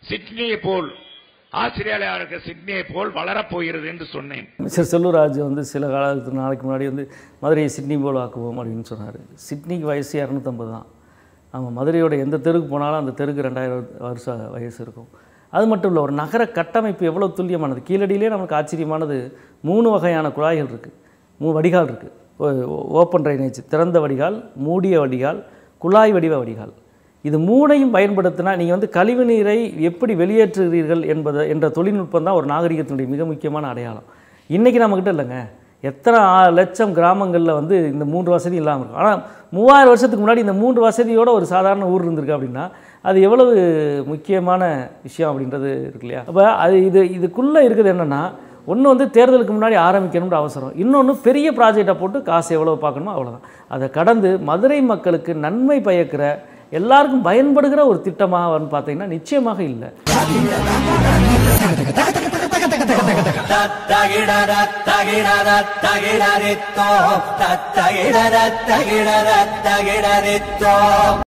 சிட்னியை போல் ஆஸ்திரேலியாவில் இருக்க சிட்னியை போல் வளரப்போகிறது என்று சொன்னேன் மிஸ்டர் செல்லூராஜ் வந்து சில காலத்துக்கு நாளைக்கு முன்னாடி வந்து மதுரையை சிட்னி போல் ஆக்குவோம் அப்படின்னு சொன்னார் சிட்னிக்கு வயசு இரநூத்தம்பது தான் ஆமாம் மதுரையோட எந்த தெருக்கு போனாலும் அந்த தெருக்கு ரெண்டாயிரம் வருஷம் வயசு இருக்கும் அது மட்டும் இல்லை ஒரு நகர கட்டமைப்பு எவ்வளோ துல்லியமானது கீழடியிலே நமக்கு ஆச்சரியமானது மூணு வகையான குழாய்கள் இருக்குது மூ வடிகால் இருக்குது ஓப்பன் ட்ரைனேஜ் திறந்த வடிகால் மூடிய வடிகால் குழாய் வடிவ வடிகால் இது மூணையும் பயன்படுத்தினா நீங்கள் வந்து கழிவு நீரை எப்படி வெளியேற்றுகிறீர்கள் என்பதை என்ற தொழில்நுட்பம் தான் ஒரு நாகரிகத்தினுடைய மிக முக்கியமான அடையாளம் இன்றைக்கி நம்மக்கிட்ட இல்லைங்க எத்தனை ஆ- லட்சம் கிராமங்களில் வந்து இந்த மூன்று வசதி இல்லாமல் இருக்கும் ஆனால் மூவாயிரம் வருஷத்துக்கு முன்னாடி இந்த மூன்று வசதியோட ஒரு சாதாரண ஊர் இருந்திருக்கு அப்படின்னா அது எவ்வளவு முக்கியமான விஷயம் அப்படின்றது இருக்கு இல்லையா அப்போ அது இது இதுக்குள்ளே இருக்குது என்னென்னா ஒன்று வந்து தேர்தலுக்கு முன்னாடி ஆரம்பிக்கணும்னு அவசரம் இன்னொன்று பெரிய ப்ராஜெக்டை போட்டு காசு எவ்வளோ பார்க்கணுமோ அவ்வளோதான் அதை கடந்து மதுரை மக்களுக்கு நன்மை பயக்கிற எல்லாருக்கும் பயன்படுகிற ஒரு திட்டமாக வந்து பார்த்தீங்கன்னா நிச்சயமாக இல்லை தத்தகிடர தகிடர தகிடரித்தோ தத்தகிடர தகிடர தகிடரித்தோ